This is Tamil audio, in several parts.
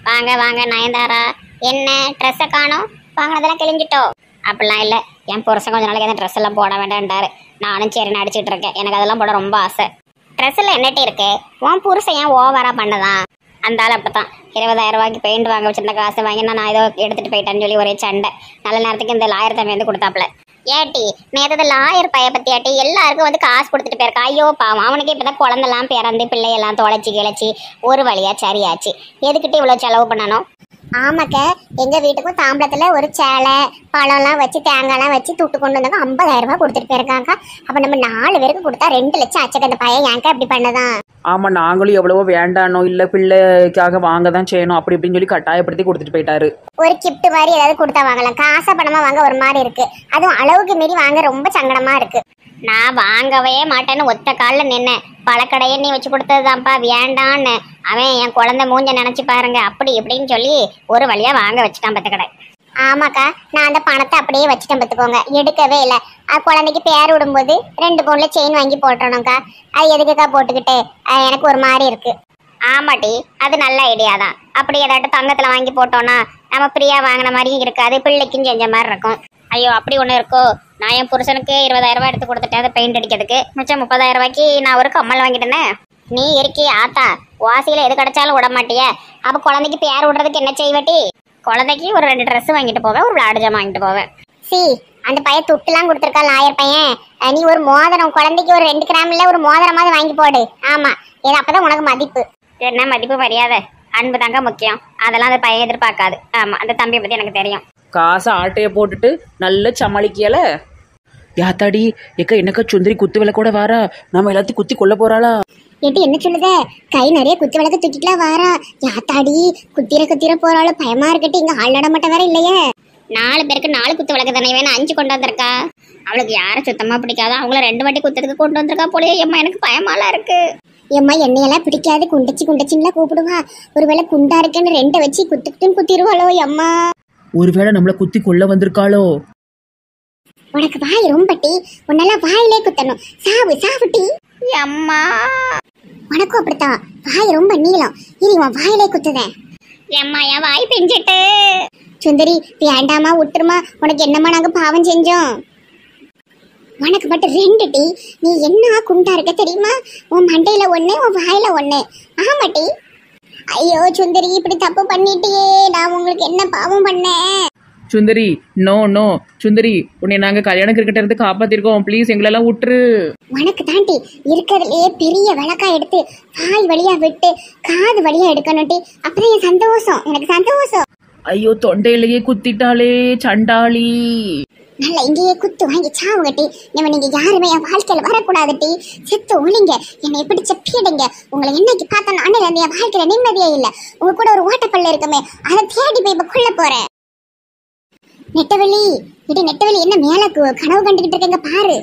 வாங்க வாங்க நயன்தாரா என்ன ட்ரெஸ்ஸை காணோம் வாங்கினதெல்லாம் கிழிஞ்சிட்டோ அப்படிலாம் இல்லை என் புருஷன் கொஞ்ச நாளைக்கு அந்த ட்ரெஸ் எல்லாம் போட வேண்டான்டாரு நானும் சரி நடிச்சிட்டு இருக்கேன் எனக்கு அதெல்லாம் போட ரொம்ப ஆசை ட்ரெஸ்ஸில் என்னட்டு இருக்கு உன் புருஷன் ஏன் ஓவரா பண்ணதான் அந்த ஆள் அப்படித்தான் இருபதாயிரம் ரூபாய்க்கு பெயிண்ட் வாங்க வச்சிருந்த காசு வாங்கி நான் ஏதோ எடுத்துட்டு போயிட்டேன்னு சொல்லி ஒரே சண்டை நல்ல நேரத்துக்கு இந்த லாயர் தம்பி வந்து கொடுத்தாப்புல ஏட்டி நேற்று லாயர் பைய பத்தி ஏட்டி எல்லாருக்கும் வந்து காசு கொடுத்துட்டு போயிருக்கா ஐயோ பாவம் அவனுக்கு இப்பதான் குழந்தெல்லாம் பிறந்து பிள்ளையெல்லாம் தொலைச்சி கிளச்சி ஒரு வழியா சரியாச்சு எதுக்கிட்டு இவ்வளவு செலவு பண்ணணும் ஆமாக்க எங்க வீட்டுக்கும் தாம்பளத்துல ஒரு சேலை பழம்லாம் வச்சு தேங்காய்லாம் வச்சு துட்டு கொண்டு வந்தாங்க ஐம்பதாயிரம் ரூபாய் கொடுத்துட்டு போயிருக்காங்க அப்ப நம்ம நாலு பேருக்கு கொடுத்தா ரெண்டு லட்சம் ஆச்சுக்க அந்த பையன் ஏங்க அப்படி பண்ணதான் ஆமாம் நாங்களும் எவ்வளவோ வேண்டானோ இல்லை பிள்ளைக்காக வாங்க தான் செய்யணும் அப்படி இப்படின்னு சொல்லி கட்டாயப்படுத்தி கொடுத்துட்டு போயிட்டாரு ஒரு கிஃப்ட் மாதிரி ஏதாவது கொடுத்தா வாங்கலாம் காசை பணமா வாங்க ஒரு மாதிரி இருக்கு அதுவும் அளவுக்கு மீறி வாங்க ரொம்ப சங்கடமா இருக்கு நான் வாங்கவே மாட்டேன்னு ஒத்த காலில் நின்னேன் பழக்கடையே நீ வச்சு கொடுத்ததுதான்ப்பா வேண்டான்னு அவன் என் குழந்தை மூஞ்ச நினைச்சு பாருங்க அப்படி இப்படின்னு சொல்லி ஒரு வழியா வாங்க வச்சுட்டான் பத்து கடை ஆமாக்கா நான் அந்த பணத்தை அப்படியே வச்சுட்டேன் பார்த்துக்கோங்க எடுக்கவே இல்லை அது குழந்தைக்கு பேர் விடும்போது ரெண்டு பவுன்ல செயின் வாங்கி போட்டணும்க்கா அது எதுக்குக்கா போட்டுக்கிட்டு அது எனக்கு ஒரு மாதிரி இருக்கு ஆமாட்டி அது நல்ல ஐடியா தான் அப்படி ஏதாட்டும் தங்கத்துல வாங்கி போட்டோம்னா நம்ம ஃப்ரீயா வாங்கின மாதிரியும் இருக்காது பிள்ளைக்கும் செஞ்ச மாதிரி இருக்கும் ஐயோ அப்படி ஒன்று இருக்கோ நான் என் புருஷனுக்கு இருபதாயிரம் ரூபாய் எடுத்து கொடுத்துட்டேன் அதை பெயிண்ட் அடிக்கிறதுக்கு மிச்சம் முப்பதாயிரம் ரூபாய்க்கு நான் ஒரு கம்மல் வாங்கிட்டேனே நீ இருக்கி ஆத்தா வாசியில எது கிடைச்சாலும் விட மாட்டிய அப்ப குழந்தைக்கு பேர் விடுறதுக்கு என்ன செய்வட்டி குழந்தைக்கு ஒரு ரெண்டு Dress வாங்கிட்டு போவேன் ஒரு விளையாடு ஜாமான் வாங்கிட்டு போவேன் சி அந்த பையன் துட்டுலாம் கொடுத்துருக்கா லாயர் பையன் அஹ் நீ ஒரு மோதிரம் குழந்தைக்கு ஒரு ரெண்டு கிராம்ல ஒரு மோதிரமாவது வாங்கி போடு ஆமா இது அப்பதான் உனக்கு மதிப்பு என்ன மதிப்பு மரியாதை அன்பு தாங்க முக்கியம் அதெல்லாம் அந்த பையன் எதிர்பார்க்காது ஆமா அந்த தம்பியை பத்தி எனக்கு தெரியும் காசை ஆட்டையை போட்டுட்டு நல்ல சமாளிக்கல யாத்தாடி எக்கா என்னக்கா சுந்தரி குத்து விலை கூட வாரா நம்ம எல்லாத்தையும் குத்தி கொல்ல போறாளா ஏட்டி என்ன சொல்லுத கை நிறைய குத்து விளக்கு தூக்கிட்டுலாம் வாரா யாத்தாடி குத்திர குத்திர போறாலும் பயமா இருக்கட்டு இங்க ஆள் நடமாட்டம் வேற இல்லையே நாலு பேருக்கு நாலு குத்து விளக்கு தானே வேணும் அஞ்சு கொண்டு வந்திருக்கா அவளுக்கு யாரை சுத்தமா பிடிக்காதோ அவங்கள ரெண்டு வாட்டி குத்துறதுக்கு கொண்டு வந்திருக்கா போலயே எம்மா எனக்கு பயமாலாம் இருக்கு எம்மா என்னையெல்லாம் பிடிக்காது குண்டச்சி குண்டச்சின்லாம் கூப்பிடுவா ஒருவேளை குண்டா இருக்கேன்னு ரெண்டை வச்சு குத்துக்கிட்டுன்னு குத்திடுவாளோ எம்மா ஒருவேளை நம்மளை குத்தி கொல்ல வந்திருக்காளோ உனக்கு வாய் ரொம்ப டீ உன்னெல்லாம் வாயிலே குத்தணும் சாவு சாவு டீ அம்மா உனக்கும் அப்படித்தான் வாய் ரொம்ப நீளம் இனி உன் வாயிலே குத்துதேன் எம்மா என் வாய் பிஞ்சிட்டு சுந்தரி வேண்டாமா விட்டுருமா உனக்கு என்னம்மா நாங்க பாவம் செஞ்சோம் உனக்கு மட்டும் ரெண்டு டீ நீ என்ன குண்டா இருக்க தெரியுமா உன் மண்டையில ஒண்ணு உன் வாயில ஒண்ணு ஆமா டீ ஐயோ சுந்தரி இப்படி தப்பு பண்ணிட்டியே நான் உங்களுக்கு என்ன பாவம் பண்ணேன் சுந்தரி நோ நோ சுந்தரி உன்னை நாங்கள் கல்யாண கிரிக்கெட்ட இருந்து காப்பாத்திருக்கோம் ப்ளீஸ் எங்களெல்லாம் விட்டுரு உனக்கு தாண்டி இருக்கிறதுலயே பெரிய விளக்கா எடுத்து வாய் வழியா விட்டு காது வழியா எடுக்கணும்டி அப்பதான் என் சந்தோஷம் எனக்கு சந்தோஷம் ஐயோ தொண்டையிலேயே குத்திட்டாளே சண்டாளி நல்ல இங்கேயே குத்து வாங்கி சாவுங்கட்டி நம்ம நீங்க யாருமே என் வாழ்க்கையில வரக்கூடாதுட்டி செத்து ஒளிங்க என்னை பிடிச்ச பீடுங்க உங்களை என்னைக்கு பார்த்தா நானே என் வாழ்க்கையில நிம்மதியே இல்ல உங்க கூட ஒரு ஓட்டப்பல்ல இருக்குமே அதை தேடி போய் இப்ப கொல்ல போறேன் நெட்டவெளி இடி நெட்டவெளி என்ன மேல கு- கனவு கண்டுகிட்டு இருக்கீங்க பாரு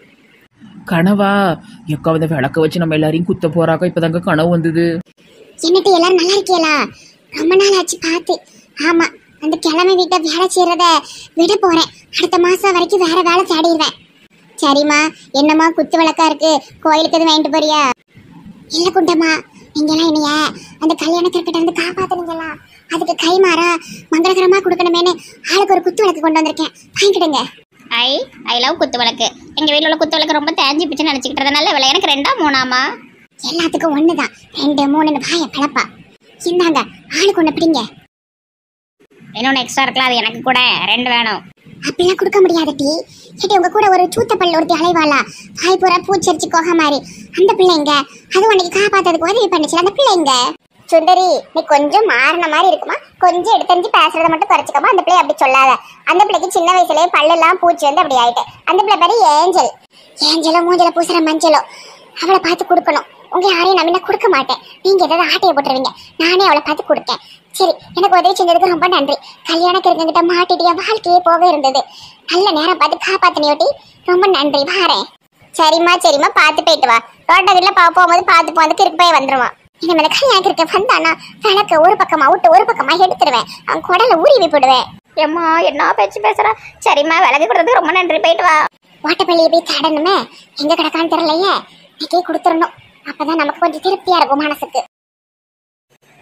கனவா எக்கா வந்து விளக்க வச்சு நம்ம எல்லாரையும் குத்த போறாக்கா இப்பதாங்க கனவு வந்தது என்னட்டு எல்லாரும் நல்லா இருக்கீங்களா ரொம்ப நாள் ஆச்சு பார்த்து ஆமா அந்த கிழமை வீட்டை வேலை செய்யறத விட போறேன் அடுத்த மாசம் வரைக்கும் வேற வேலை தேடிடுவேன் சரிம்மா என்னம்மா குத்து விளக்கா இருக்கு கோயிலுக்கு எதுவும் வாங்கிட்டு போறியா இல்ல குண்டம்மா நீங்கெல்லாம் என்னைய அந்த கல்யாண கிரிக்கெட்ட இருந்து காப்பாத்துனீங்களா அதுக்கு கை மாறா மங்களகரமா கொடுக்கணுமேனு ஆளுக்கு ஒரு குத்து விளக்கு கொண்டு வந்திருக்கேன் வாங்கிடுங்க ஐ ஐ லவ் குத்து விளக்கு எங்க வீட்ல உள்ள குத்து விளக்கு ரொம்ப தேஞ்சி பிச்சு நினைச்சுக்கிட்டதுனால விலை எனக்கு ரெண்டா மூணாமா எல்லாத்துக்கும் ஒண்ணுதான் ரெண்டு மூணுன்னு வாய பிளப்பா இந்தாங்க ஆளுக்கு ஒண்ணு பிடிங்க இன்னொன்னு எக்ஸ்ட்ரா இருக்கலாம் அது எனக்கு கூட ரெண்டு வேணும் அப்படிலாம் கொடுக்க முடியாது டி சரி உங்க கூட ஒரு சூத்த பல்லு ஒருத்தி அலைவாளா வாய் பூரா பூச்சரிச்சு கோக மாதிரி அந்த பிள்ளைங்க அது உனக்கு காப்பாத்ததுக்கு உதவி பண்ணுச்சு அந்த பிள்ளைங்க சுந்தரி நீ கொஞ்சம் மாறின மாதிரி இருக்குமா கொஞ்சம் எடுத்தறிஞ்சு பேசுறத மட்டும் குறைச்சிக்கமா அந்த பிள்ளை அப்படி சொல்லாத அந்த பிள்ளைக்கு சின்ன வயசுலயே பல்லெல்லாம் பூச்சி வந்து அப்படி ஆயிட்டு அந்த பிள்ளை பேரு ஏஞ்சல் ஏஞ்சலோ மூஞ்சல பூசுற மஞ்சளோ அவளை பார்த்து கொடுக்கணும் உங்க யாரையும் நம்பினா கொடுக்க மாட்டேன் நீங்க ஏதாவது ஆட்டையை போட்டுருவீங்க நானே அவளை பார்த்து கொடுத்தேன் சரி எனக்கு உதவி செஞ்சதுக்கு ரொம்ப நன்றி கல்யாணக்கு இருக்கிட்ட மாட்டிட்டு என் வாழ்க்கையே போக இருந்தது நல்ல நேரம் பார்த்து காப்பாத்தினியோட்டி ரொம்ப நன்றி வாரேன் சரிம்மா சரிம்மா பார்த்து போயிட்டு வா ரோட்டத்துல பா போகும்போது பார்த்து போகிறதுக்கு இருக்கு போய் வந்துருவான் இனிமே இந்த கல்யாணக்கு இருக்க வந்தானா விளக்க ஒரு பக்கமா விட்டு ஒரு பக்கமா எடுத்துருவேன் அவன் குடல உருவி போடுவேன் ஏம்மா என்ன பேச்சு பேசுறா சரிம்மா விலகி கொடுத்ததுக்கு ரொம்ப நன்றி போயிட்டு வா ஓட்டப்பள்ளியை போய் தேடணுமே எங்க கிடக்கான்னு தெரியலையே இன்னைக்கே கொடுத்துடணும் அப்பதான் நமக்கு கொஞ்சம் திருப்தியா இருக்கும் மனசுக்கு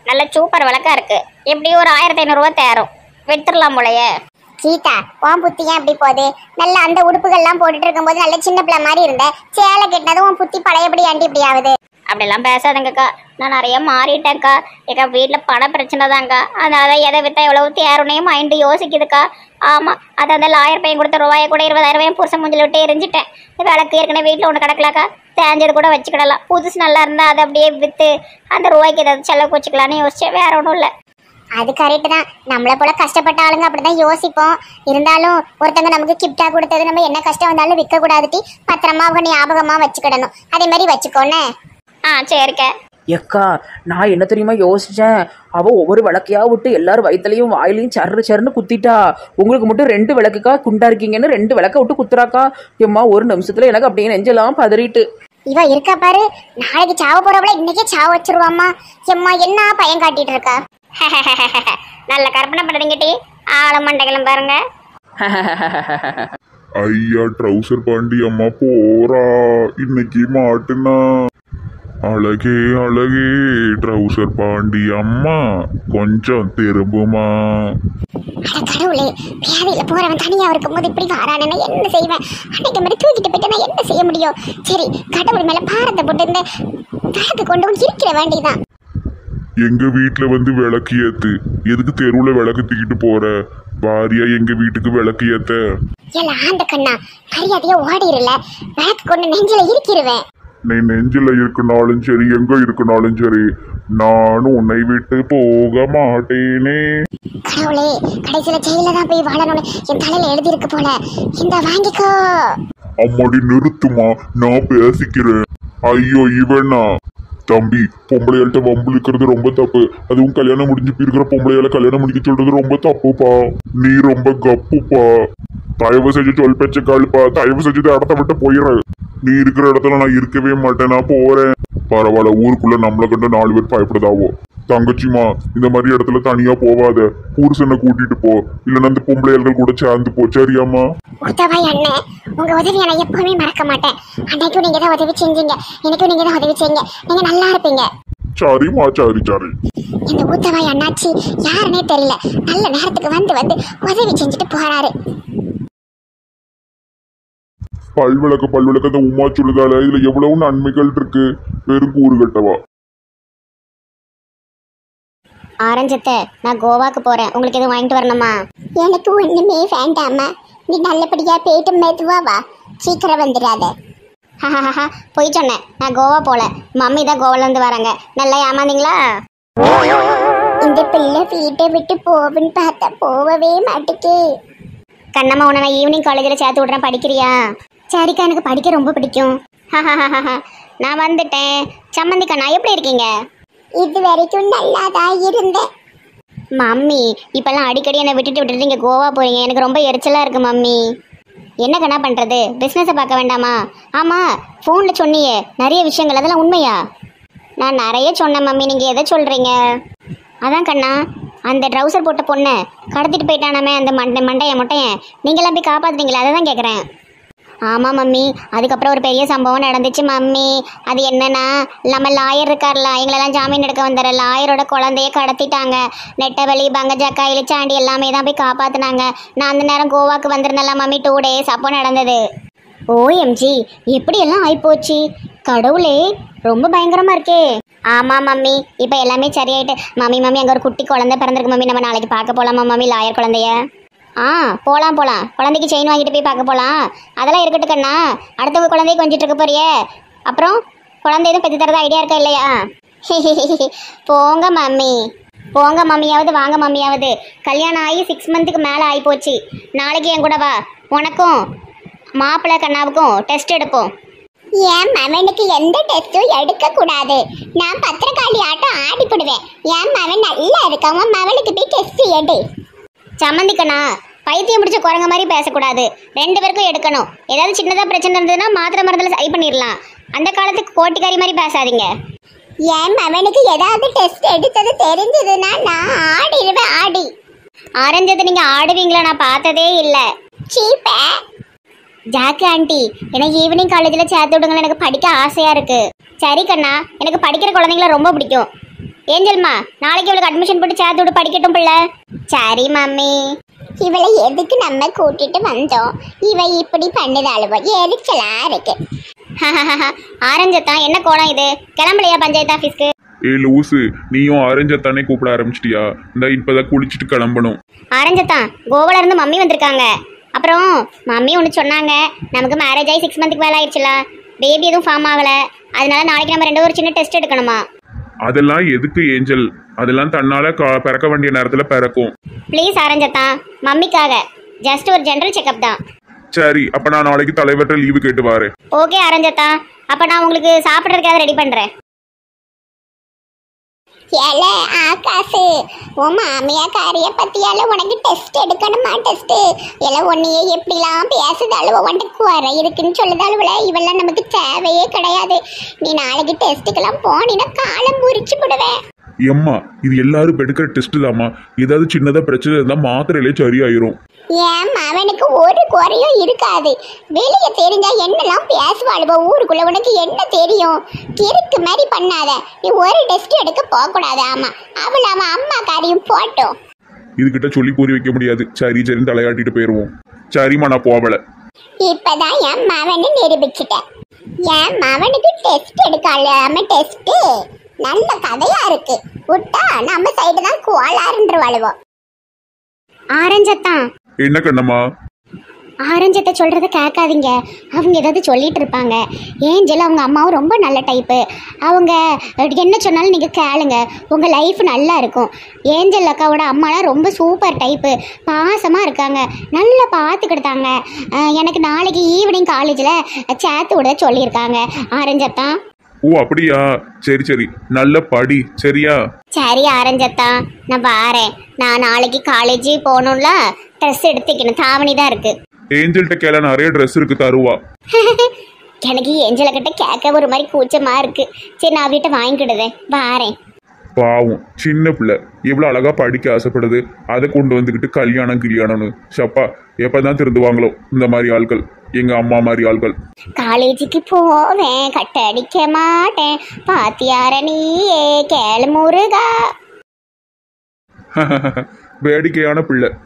நல்ல சூப்பர் விளக்கா இருக்கு எப்படியும் ஒரு ஆயிரத்தி ஐநூறுரூவா தேரும் வித்துடலாம் போலயே கீதா உன் புத்தி ஏன் இப்படி போகுது நல்ல அந்த உடுப்புகள்லாம் போட்டுட்டு இருக்கும்போது நல்ல சின்ன பிள்ளை மாதிரி இருந்த சேலை கட்டினதும் உன் புத்தி பழையபடி ஆண்டி இப்படி ஆகுது அப்படிலாம் பேசாதங்கக்கா நான் நிறைய மாறிட்டேன்க்கா எங்க வீட்டில் பண பிரச்சனை தான்க்கா அதனால தான் எதை வித்தா எவ்வளவு தேருனையும் மைண்டு யோசிக்குதுக்கா ஆமாம் அது அந்த லாயர் பையன் கொடுத்த ரூபாயை கூட இருபதாயிரம் என் புருஷன் மூஞ்சில் விட்டு எரிஞ்சிட்டேன் இந்த விளக்கு ஏற்கனவே வீட்டில் ஒன்று கிடக்கலாக்கா தேஞ்சது கூட வச்சுக்கிடலாம் புதுசு நல்லா இருந்தால் அதை அப்படியே விற்று அந்த ரூபாய்க்கு ஏதாவது செலவுக்கு வச்சுக்கலான்னு யோசிச்சேன் வேற ஒன்றும் இல்லை அது கரெக்ட் தான் நம்மளை போல கஷ்டப்பட்ட ஆளுங்க அப்படிதான் யோசிப்போம் இருந்தாலும் ஒருத்தங்க நமக்கு கிஃப்டா கொடுத்தது நம்ம என்ன கஷ்டம் வந்தாலும் விற்க கூடாதுட்டி பத்திரமா அவங்க ஞாபகமா வச்சுக்கிடணும் அதே மாதிரி வச்சுக்கோன்னு ஆ சரிக்க எக்கா நான் என்ன தெரியுமா யோசிச்சேன் அவ ஒவ்வொரு விளக்கையா விட்டு எல்லாரும் வயிற்றுலையும் வாயிலையும் சர்ரு சர்னு குத்திட்டா உங்களுக்கு மட்டும் ரெண்டு விளக்குக்கா குண்டா இருக்கீங்கன்னு ரெண்டு விளக்க விட்டு குத்துறாக்கா எம்மா ஒரு நிமிஷத்துல எனக்கு அப்படியே நெஞ்செல்லாம் பதறிட்டு இவ இருக்கா பாரு நாளைக்கு சாவ போறவள இன்னைக்கே சாவ வச்சிருவாம்மா எம்மா என்ன பயம் காட்டிட்டு இருக்கா நல்ல கற்பனை பண்ணுறீங்க டி ஆழ மண்டைகளும் பாருங்க ஐயா ட்ரௌசர் பாண்டி அம்மா போறா இன்னைக்கு மாட்டுனா அழகே அழகே ட்ரௌசர் பாண்டி அம்மா கொஞ்சம் திரும்புமா அட கடவுளே வியாதியில போறவன் தனியா இருக்கும்போது இப்படி வாரானே என்ன செய்வேன் அன்னைக்கு மாதிரி தூக்கிட்டு போயிட்டு நான் என்ன செய்ய முடியும் சரி கடவுள் மேல பாரத்தை போட்டு இந்த விளக்கு கொண்டு வந்து இருக்கிற வேண்டியதான் எங்க வீட்ல வந்து விளக்கு ஏத்து எதுக்கு தெருவுல விளக்கு தூக்கிட்டு போற பாரியா எங்க வீட்டுக்கு விளக்கு ஏத்த எல்லாம் ஆண்ட கண்ணா மரியாதையா ஓடிரல விளக்கு கொண்டு நெஞ்சில இருக்கிறுவேன் நீ நெஞ்சில இருக்குனாலும் சரி எங்க இருக்குனாலும் சரி நானும் உன்னை விட்டு போக மாட்டேனே கடவுளே கடைசியில ஜெயில தான் போய் வாழணும்னு என் தலையில எழுதி இருக்கு போல இந்த வாங்கிக்கோ அம்மாடி நிறுத்துமா நான் பேசிக்கிறேன் ஐயோ இவனா தம்பி பொம்பளையாள்கிட்ட வம்புழுக்கிறது ரொம்ப தப்பு அதுவும் கல்யாணம் முடிஞ்சு இருக்கிற பொம்பளையால கல்யாணம் முடிக்க சொல்றது ரொம்ப தப்புப்பா நீ ரொம்ப கப்புப்பா தயவு செஞ்சு சொல் பேச்ச காலுப்பா தயவு செஞ்சு இந்த இடத்த விட்டு போயிடு நீ இருக்கிற இடத்துல நான் இருக்கவே மாட்டேன் நான் போறேன் பரவாயில்ல ஊருக்குள்ள நம்மளை கண்டு நாலு பேர் பயப்படுதாவோ தங்கச்சிமா இந்த மாதிரி இடத்துல தனியா போவாத புருஷனை கூட்டிட்டு போ இல்லைன்னா இந்த பொம்பளையாள்கள் கூட சேர்ந்து போ சரியாம்மா உத்தவாய் அண்ணன் உங்க உதவியை நான் எப்பவுமே மறக்க மாட்டேன் அன்னைக்கும் நீங்க தான் உதவி செஞ்சீங்க எனக்கும் நீங்க தான் உதவி செய்யுங்க நீங்க நல்லா இருப்பீங்க சரிம்மா சரி சரி இந்த ஊத்தவாய் அண்ணாச்சி யாருன்னே தெரியல நல்ல நேரத்துக்கு வந்து வந்து உதவி செஞ்சுட்டு போறாரு பல்விளக்கு பல்விளக்கு அந்த உமா சொல்லுதால இதுல எவ்வளவு நன்மைகள் இருக்கு வெறும் கூறு கட்டவா ஆரஞ்சத்தை நான் கோவாக்கு போகிறேன் உங்களுக்கு எதுவும் வாங்கிட்டு வரணுமா எனக்கு ஒண்ணுமே வேண்டாமா நீ நல்லபடியா போயிட்டு மெதுவா வா சீக்கிரம் வந்துடாத போய் சொன்னேன் நான் கோவா போல மம்மி தான் கோவாலேருந்து வராங்க நல்லா ஏமாந்தீங்களா இந்த பிள்ளை வீட்டை விட்டு போகுன்னு பார்த்தா போகவே மாட்டுக்கு கண்ணம்மா உன்னை நான் ஈவினிங் காலேஜில் சேர்த்து விட்றேன் படிக்கிறியா சரிக்கா எனக்கு படிக்க ரொம்ப பிடிக்கும் நான் வந்துட்டேன் சம்மந்தி கண்ணா எப்படி இருக்கீங்க இது வரைக்கும் நல்லாதான் இருந்தேன் மம்மி இப்போல்லாம் அடிக்கடி என்னை விட்டுட்டு விட்டுட்டு நீங்கள் கோவா போறீங்க எனக்கு ரொம்ப எரிச்சலாக இருக்கு மம்மி என்ன கண்ணா பண்ணுறது பிஸ்னஸை பார்க்க வேண்டாமா ஆமாம் ஃபோனில் சொன்னியே நிறைய விஷயங்கள் அதெல்லாம் உண்மையா நான் நிறைய சொன்னேன் மம்மி நீங்கள் எதை சொல்கிறீங்க அதான் கண்ணா அந்த ட்ரௌசர் போட்ட பொண்ணை கடத்திட்டு போயிட்டானாமே அந்த மண்டை மண்டைய மொட்டையன் நீங்களாம் போய் காப்பாத்துனீங்களா அதை தான் கேட்குறேன் ஆமாம் மம்மி அதுக்கப்புறம் ஒரு பெரிய சம்பவம் நடந்துச்சு மம்மி அது என்னன்னா நம்ம லாயர் இருக்கார்ல எங்களெல்லாம் ஜாமீன் எடுக்க வந்தார லாயரோட குழந்தைய கடத்திட்டாங்க நெட்டவெளி பங்கஜாக்கா இளிச்சாண்டி எல்லாமே தான் போய் காப்பாத்துனாங்க நான் அந்த நேரம் கோவாக்கு வந்திருந்தேன்ல மம்மி டூ டேஸ் அப்போ நடந்தது ஓஎம்ஜி எப்படி எல்லாம் ஆயிப்போச்சு கடவுளே ரொம்ப பயங்கரமா இருக்கே ஆமா மம்மி இப்போ எல்லாமே சரியாயிட்டு மம்மி மம்மி அங்கே ஒரு குட்டி குழந்தை பிறந்திருக்கு மம்மி நம்ம நாளைக்கு பார்க்க போலாமா மம்மி லாயர் குழந்தைய ஆ போகலாம் போகலாம் குழந்தைக்கு செயின் வாங்கிட்டு போய் பார்க்க போகலாம் அதெல்லாம் இருக்கட்டும் கண்ணா அடுத்தவங்க குழந்தைய கொஞ்சிட்டு இருக்க போறியே அப்புறம் குழந்தை எதுவும் பெற்று தரதா ஐடியா இருக்கா இல்லையா போங்க மம்மி போங்க மம்மியாவது வாங்க மம்மியாவது கல்யாணம் ஆகி சிக்ஸ் மந்த்துக்கு மேலே ஆகிப்போச்சு நாளைக்கு என் கூட வா உனக்கும் மாப்பிள்ளை கண்ணாவுக்கும் டெஸ்ட் எடுப்போம் என் மவனுக்கு எந்த டெஸ்டும் எடுக்க கூடாது நான் பத்திரக்காளி ஆட்டம் ஆடிப்படுவேன் என் மவன் நல்லா இருக்கான் உன் மவனுக்கு போய் டெஸ்ட் எடு சம்மந்தி கண்ணா பைத்தியம் பிடிச்ச குரங்க மாதிரி பேசக்கூடாது ரெண்டு பேருக்கும் எடுக்கணும் ஏதாவது சின்னதாக பிரச்சனை இருந்ததுன்னா மாத்திரை மருந்தில் சரி பண்ணிடலாம் அந்த காலத்துக்கு கோட்டிக்காரி மாதிரி பேசாதீங்க என் மவனுக்கு ஏதாவது டெஸ்ட் எடுத்தது தெரிஞ்சதுன்னா நான் ஆடிடுவேன் ஆடி ஆரஞ்சத்தை நீங்கள் ஆடுவீங்களா நான் பார்த்ததே இல்லை சீப்ப ஜாக்கு ஆண்டி எனக்கு ஈவினிங் காலேஜில் சேர்த்து விடுங்களேன் எனக்கு படிக்க ஆசையாக இருக்கு சரி கண்ணா எனக்கு படிக்கிற குழந்தைங்கள ரொம்ப பிடிக்கும் ஏஞ்சல்மா நாளைக்கு இவளுக்கு அட்மிஷன் போட்டு சேர்த்து விட்டு படிக்கட்டும் பிள்ளை சரி மம்மி இவளை எதுக்கு நம்ம கூட்டிட்டு வந்தோம் இவ இப்படி பண்ணுது அழுவ எரிச்சலா இருக்கு ஆரஞ்சத்தான் என்ன கோலம் இது கிளம்பலையா பஞ்சாயத்து ஆஃபீஸ்க்கு ஏ லூசு நீயும் ஆரஞ்சத்தானே கூப்பிட ஆரம்பிச்சிட்டியா இந்த இப்பதான் குளிச்சுட்டு கிளம்பணும் ஆரஞ்சத்தான் கோவால இருந்து மம்மி வந்திருக்காங்க அப்புறம் மம்மி ஒன்று சொன்னாங்க நமக்கு மேரேஜ் ஆகி சிக்ஸ் மந்த்துக்கு மேலே ஆயிடுச்சுல பேபி எதுவும் ஃபார்ம் ஆகல அதனால நாளைக்கு நம்ம ரெண்டு ஒரு சின்ன டெஸ்ட் எடுக்கணுமா அதெல்லாம் எதுக்கு ஏஞ்சல் அதெல்லாம் தன்னால கா- பிறக்க வேண்டிய நேரத்துல பிறக்கும் ப்ளீஸ் ஆரஞ்சத்தான் மம்மிக்காக ஜஸ்ட் ஒரு ஜென்ரல் செக்அப் தான் சரி அப்ப நான் நாளைக்கு தலைவர்கிட்ட லீவு கேட்டு வரேன் ஓகே ஆரஞ்சத்தா அப்போ நான் உங்களுக்கு சாப்பிட்றதுக்காக ரெடி பண்ணுறேன் ஏல ஆகாசு உன் மாமியாக்காரிய பத்தியால உனக்கு டெஸ்ட் எடுக்கணுமா டெஸ்ட் இல்ல உன்னையே எப்படிலாம் பேசுதாளுவ உன்ட்டு குறை இருக்குன்னு சொல்லுதாளுவல இவெல்லாம் நமக்கு தேவையே கிடையாது நீ நாளைக்கு டெஸ்ட்டுக்கெல்லாம் போனீன்னா காலம் முறிச்சு விடுவேன் எம்மா இது எல்லாரும் இப்ப எடுக்கிற டெஸ்ட் தாம்மா ஏதாவது சின்னதா பிரச்சனை இருந்தா மாத்திரையிலே சரியாயிரும் ஏன் அவனுக்கு ஒரு குறையும் இருக்காது வெளியே தெரிஞ்சா என்னெல்லாம் பேசுவாளுவ ஊருக்குள்ள உனக்கு என்ன தெரியும் கிறுக்கு மாதிரி பண்ணாத நீ ஒரு டெஸ்ட் எடுக்க போக கூடாது ஆமா அவள் அவன் அம்மா காரியம் போட்டோம் இதுகிட்ட சொல்லி புரிய வைக்க முடியாது சரி சரின்னு தலையாட்டிட்டு போயிருவோம் சரிம்மா நான் போவல இப்பதான் என் மவனை நிரூபிச்சிட்டேன் என் மவனுக்கு டெஸ்ட் எடுக்காம டெஸ்ட் நல்ல கதையா இருக்கு விட்டா நம்ம சைடு தான் கோளாறுன்ற வழுவோம் ஆரஞ்சத்தான் என்ன கண்ணம்மா ஆரஞ்சத்தை சொல்கிறத கேட்காதீங்க அவங்க ஏதாவது சொல்லிட்டு இருப்பாங்க ஏஞ்சல் அவங்க அம்மாவும் ரொம்ப நல்ல டைப்பு அவங்க என்ன சொன்னாலும் நீங்கள் கேளுங்க உங்கள் லைஃப் நல்லா இருக்கும் ஏஞ்சல் அக்காவோட அம்மாலாம் ரொம்ப சூப்பர் டைப்பு பாசமாக இருக்காங்க நல்லா பார்த்துக்கிட்டாங்க அஹ் எனக்கு நாளைக்கு ஈவினிங் காலேஜில் சேர்த்து விட சொல்லியிருக்காங்க ஆரஞ்சத்தான் ஓ அப்படியா சரி சரி நல்ல படி சரியா சரி ஆரஞ்சத்தா நான் வாரேன் நான் நாளைக்கு காலேஜ் போகணும்ல ட்ரெஸ் எடுத்துக்கணும் தாவணி தான் இருக்குது ஏஞ்சல்கிட்ட கேள நிறைய ட்ரெஸ் இருக்கு தருவா எனக்கு ஏஞ்சலை கிட்ட கேட்க ஒரு மாதிரி கூச்சமா இருக்கு சரி நான் வீட்டை வாங்கிக்கிடுதேன் வாரேன் பாவம் சின்ன பிள்ளை எவ்வளோ அழகா படிக்க ஆசைப்படுது அதை கொண்டு வந்துக்கிட்டு கல்யாணம் கில்யாணம்னு சப்பா எப்பதான் திருந்துவாங்களோ இந்த மாதிரி ஆட்கள் எங்க அம்மா மாதிரி ஆட்கள் காலேஜுக்கு போவேன் கட்ட அடிக்க மாட்டேன் பாத்தியார நீயே கேளு முருகா வேடிக்கையான பிள்ளை